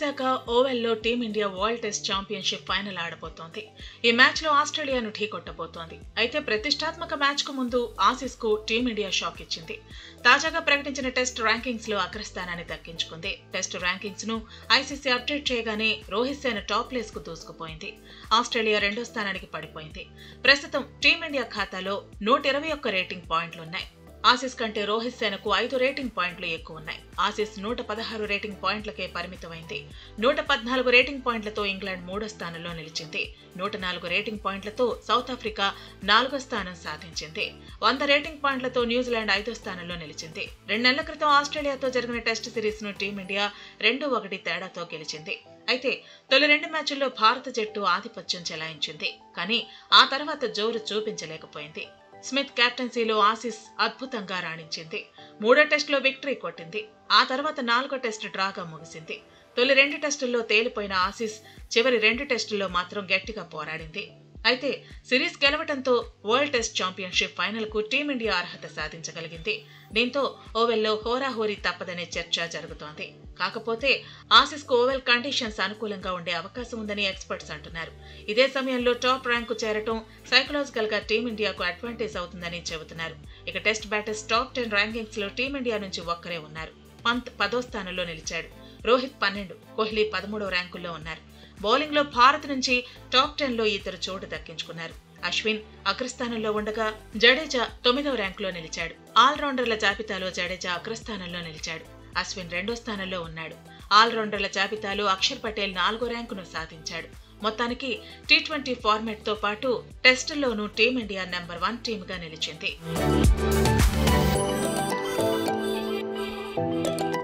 మొన్నటిదాకా ఓవెల్లో Team India world test championship final ఆడబోతోంది ఈ మ్యాచ్ లో ఆస్ట్రేలియాను ఢీకొట్టబోతోంది అయితే ప్రతిష్టాత్మక మ్యాచ్ కు ముందు ఆసీస్ కు టీమిండియా షాక్ ఇచ్చింది తాజాగా ప్రకటించిన టెస్ట్ ర్యాంకింగ్స్ లో అగ్రస్థానాన్ని దక్కించుకుంది టెస్ట్ ర్యాంకింగ్స్ ను ఐసీసీ అప్డేట్ చేయగానే రోహిత్ సేన టాప్ ప్లేస్ కు దూసుకుపోయింది ఆస్ట్రేలియా రెండో స్థానానికి పడిపోయింది ప్రస్తుతం టీమిండియా ఖాతాలో నూట ఇరవై ఒక్క రేటింగ్ పాయింట్లున్నాయి ఆసీస్ కంటే రోహిత్ సేనకు ఐదు రేటింగ్ పాయింట్లు ఎక్కువ ఉన్నాయి ఆసీస్ నూట పదహారు రేటింగ్ పాయింట్లకే పరిమితమైంది నూట పద్నాలుగు రేటింగ్ పాయింట్లతో ఇంగ్లాండ్ మూడో స్థానంలో నిలిచింది నూట నాలుగు రేటింగ్ పాయింట్లతో సౌత్ ఆఫ్రికా నాలుగో స్థానం సాధించింది వంద రేటింగ్ పాయింట్లతో న్యూజిలాండ్ ఐదో స్థానంలో నిలిచింది రెండు నెలల క్రితం ఆస్ట్రేలియాతో జరిగిన టెస్ట్ సిరీస్ ను టీమిండియా రెండు ఒకటి తేడాతో గెలిచింది అయితే తొలి రెండు మ్యాచ్ల్లో భారత జట్టు ఆధిపత్యం చెలాయించింది కానీ ఆ తర్వాత జోరు చూపించలేకపోయింది స్మిత్ కెప్టెన్సీలో ఆసీస్ అద్భుతంగా రాణించింది మూడో టెస్టులో విక్టరీ కొట్టింది ఆ తర్వాత నాలుగో టెస్ట్ డ్రాగా ముగిసింది తొలి రెండు టెస్టుల్లో తేలిపోయిన ఆసీస్ చివరి రెండు టెస్టుల్లో మాత్రం గట్టిగా పోరాడింది అయితే సిరీస్ గెలవడంతో వరల్డ్ టెస్ట్ ఛాంపియన్షిప్ ఫైనల్ కు టీమిండియా అర్హత సాధించగలిగింది దీంతో ఓవెల్లో హోరాహోరీ తప్పదనే చర్చ జరుగుతోంది కాకపోతే ఆసీస్ కు ఓవెల్ కండిషన్స్ అనుకూలంగా ఉండే అవకాశం ఉందని ఎక్స్పర్ట్స్ అంటున్నారు ఇదే సమయంలో టాప్ ర్యాంకు చేరటం సైకలాజికల్ గా టీమిండియాకు అడ్వాంటేజ్ అవుతుందని చెబుతున్నారు ఇక test batters top ten rankings లో టీమిండియా నుంచి ఒక్కరే ఉన్నారు పంత్ పదో స్థానంలో నిలిచాడు రోహిత్ పన్నెండు కోహ్లీ పదమూడో ర్యాంకుల్లో ఉన్నారు బౌలింగ్ లో భారత్ నుంచి టాప్ టెన్ లో ఇద్దరు చోటు దక్కించుకున్నారు అశ్విన్ అగ్రస్థానంలో ఉండగా జడేజా తొమ్మిదవ ర్యాంకులో నిలిచాడు ఆల్రౌండర్ల జాబితాలో జడేజా అగ్రస్థానంలో నిలిచాడు అశ్విన్ రెండో స్థానంలో ఉన్నాడు ఆల్రౌండర్ల జాబితాలో అక్షర్ పటేల్ నాలుగో ర్యాంకును సాధించాడు మొత్తానికి టీ ట్వంటీ ఫార్మాట్ తో పాటు టెస్టుల్లోనూ టీమిండియా నెంబర్ వన్ టీమ్ గా నిలిచింది